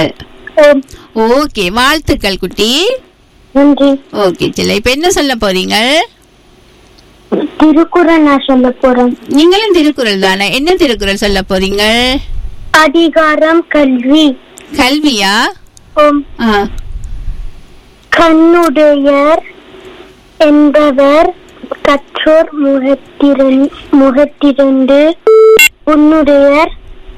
இருக்கிறீர்கள் ஓம் ஓகே வாழ்த்துக்கள் குட்டி நன்றி ஓகே சில இப்ப என்ன சொல்ல போறீங்க திருக்குறள் நான் சொல்ல போறேன் நீங்களும் திருக்குறள் தானே என்ன திருக்குறள் சொல்ல போறீங்க அதிகாரம் கல்வி கல்வியா ஓம் ஆ, கண்ணுடையர் என்பவர் கற்றோர் முகத்திரன் முகத்திரண்டு உன்னுடையர்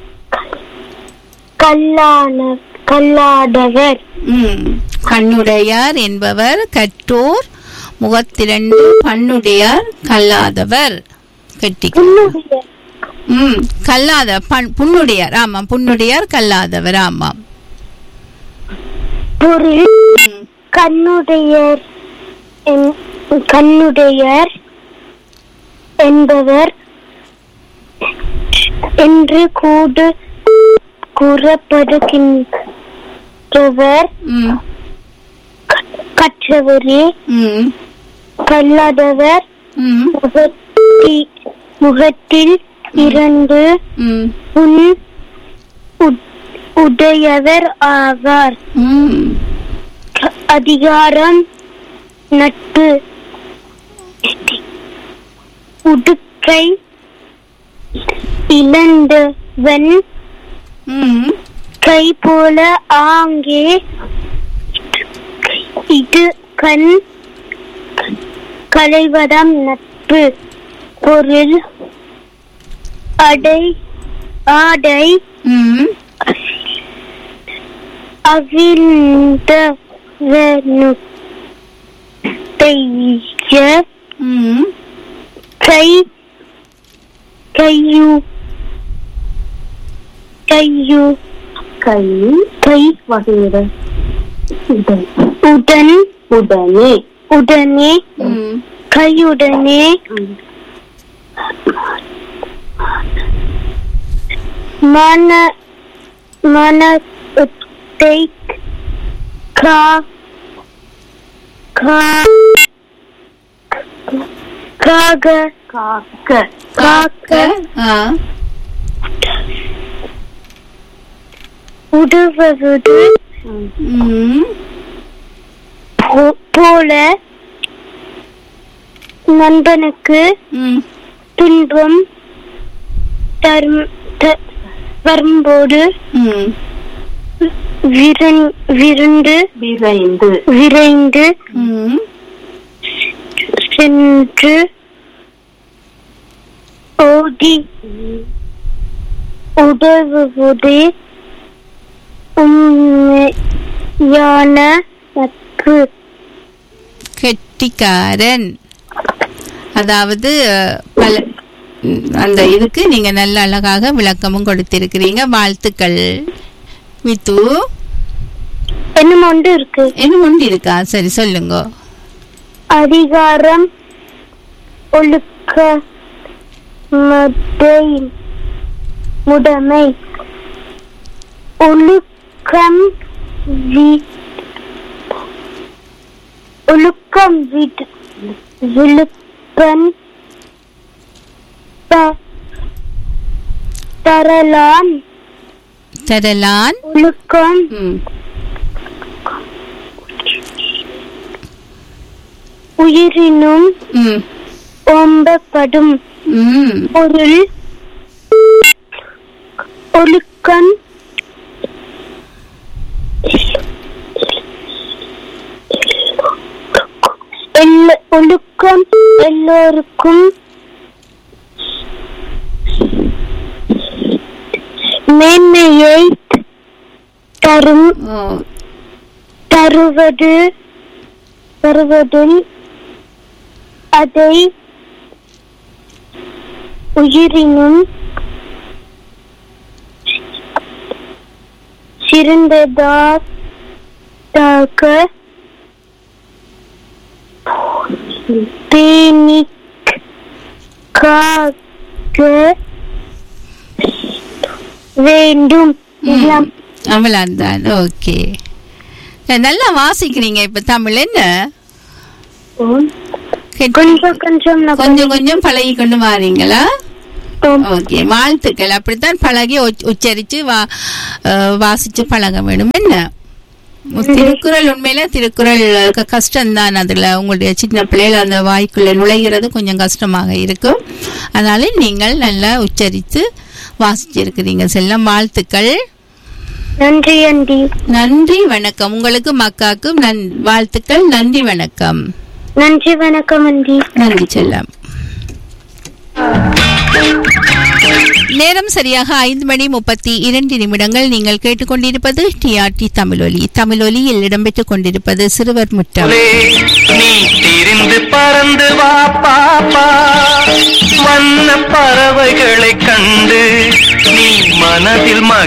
கல்லான கல்லாதவர் ம். கண்ணுடையார் என்பவர் கற்றோர் முகத்திரண்டு பண்ணுடையார் கல்லாதவர் கெட்டி உன்னுடையர் ம் கல்லாத பண் புண்ணுடையார் ஆமாம் புண்ணுடையார் கல்லாதவர் ஆமாம் பொருள் ம். கண்ணுடையர் என்- கண்ணுடையர் என்பவர் என்று கூடு கூறப்படுகின்றவர் ம் கற்றவரே ம் கல்லாதவர் ம் முகத்தி முகத்தில் இரண்டு ம் உன் உட்- உடையவர் ஆவார் ம் அதிகாரம் நட்பு உடுக்கை இழந்தவன் ம் கை போல ஆங்கே இது கண் களைவதம் நட்பு பொருள் அடை ஆடை ம் அவிழ்ந்தவனுடைய ம் கை கையு கையு கை கை வகையிட உடன் உடனே உடனே ம் கையுடனே மன மனத்தை கா கா காக காக்க காக்க ஆ உடுவது ம் போ- போல நண்பனுக்கு ம் துன்பம் தரும் த- வரும்போது ம் விருந்- விருந்து விரைந்து விரைந்து ம் சென்று ஓடி உதவுவது உண்மையான நட்பு கெட்டிக்காரன் அதாவது அஹ், பல ம், அந்த இதுக்கு நீங்க நல்ல அழகாக விளக்கமும் கொடுத்திருக்கிறீங்க வாழ்த்துக்கள் மித்து என்னும் ஒன்று இருக்கு என்ன ஒன்று இருக்கா சரி சொல்லுங்க அதிகாரம் ஒழுக்க மதை முடமை ஒழுக்கம் வி- ஒழுக்கம் விட் விழுப்பன் த- தரலான் தரலான் ஒழுக்கம் ம் உயிரினும் ம் ஓம்பப்படும் ம் பொருள் ஒழுக்கம் எல்ல- ஒழுக்கம் எல்லோருக்கும் மேன்மையை தரும் ஓ தருவது தருவதில் அதை உயிரினும் சிறந்ததாக பேணிக்காக வேண்டும் எல்லாம் அவ்வளோதான் ஓகே நல்லா வாசிக்கிறீங்க இப்ப தமிழ் என்ன கெட்டி- கொஞ்சம் கொஞ்சம் நான் கொஞ்சம் கொஞ்சம் பழகி கொண்டு வாரீங்களா ஓம் ஓகே வாழ்த்துக்கள் அப்படித்தான் பழகி உச்- உச்சரிச்சு வா அஹ், வாசிச்சு பழக வேண்டும் என்ன திருக்குறள் உண்மையில திருக்குறள் க- கஷ்டம்தான் அதுல உங்களுடைய சின்ன பிள்ளைகள் அந்த வாய்க்குள்ள நுழைகிறது கொஞ்சம் கஷ்டமாக இருக்கும் அதனால நீங்கள் நல்லா உச்சரித்து வாசிச்சிருக்கிறீங்க செல்லம் வாழ்த்துக்கள் நன்றி ஆண்டி நன்றி வணக்கம் உங்களுக்கு மக்காக்கும் நன் வாழ்த்துக்கள் நன்றி வணக்கம் நன்றி வணக்கம் ஆண்டி நன்றி செல்லம் நேரம் சரியாக ஐந்து மணி முப்பத்தி இரண்டு நிமிடங்கள் நீங்கள் கேட்டுக்கொண்டிருப்பது டிஆர்டி தமிழொலி தமிழொலியில் இடம்பெற்றுக் கொண்டிருப்பது சிறுவர் முற்றம் போலே நீ திரிந்து பறந்து வா பாப்பா வண்ண பறவைகளைக் கண்டு நீ மனதில் மகிழ